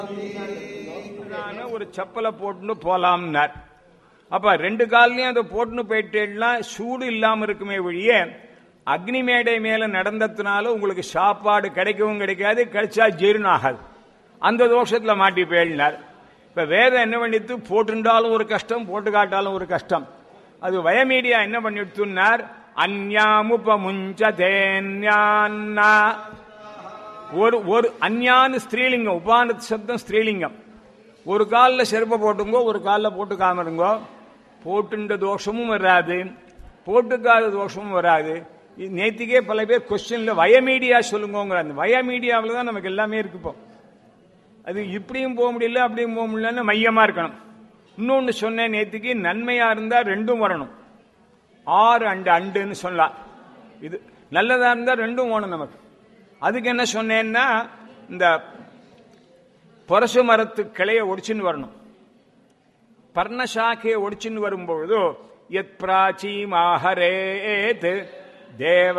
நானு ஒரு செப்பலை போட்டுன்னு போலாம்னார் அப்ப ரெண்டு கால்லயும் அதை போட்டுன்னு போயிட்டேன்னா சூடு இல்லாம இருக்குமே ஒழிய அக்னி மேடை மேல நடந்ததுனால உங்களுக்கு சாப்பாடு கிடைக்கவும் கிடைக்காது கிடைச்சா ஜீரணம் ஆகாது அந்த தோஷத்துல மாட்டி போயினார் இப்ப வேதம் என்ன பண்ணிட்டு போட்டுண்டாலும் ஒரு கஷ்டம் போட்டு காட்டாலும் ஒரு கஷ்டம் அது வயமீடியா என்ன பண்ணிட்டுனார் அந்யாமுபமுஞ்சதேன்யான்னா ஒரு ஒரு அஞ்ஞான ஸ்திரீலிங்கம் உபான சப்தம் ஸ்திரீலிங்கம் ஒரு காலில் செருப்பை போட்டுங்கோ ஒரு காலில் போட்டுக்காம இருங்கோ போட்டுண்ட தோஷமும் வராது போட்டுக்காத தோஷமும் வராது இது நேத்திக்கே பல பேர் கொஸ்டின்ல வயமீடியா சொல்லுங்கோங்கிற அந்த வயமீடியாவில் தான் நமக்கு எல்லாமே இருக்கு இப்போ அது இப்படியும் போக முடியல அப்படியும் போக முடியலன்னு மையமா இருக்கணும் இன்னொன்னு சொன்னேன் நேத்திக்கு நன்மையா இருந்தா ரெண்டும் வரணும் ஆறு அண்டு அண்டுன்னு சொல்லலாம் இது நல்லதா இருந்தா ரெண்டும் வேணும் நமக்கு அதுக்கு என்ன சொன்னேன்னா இந்த பொரசு மரத்து கிளைய ஒடிச்சுன்னு வரணும் பர்ணசாக்கையை ஒடிச்சுன்னு வரும்பொழுது எத் பிராச்சீமாஹரேத் தேவ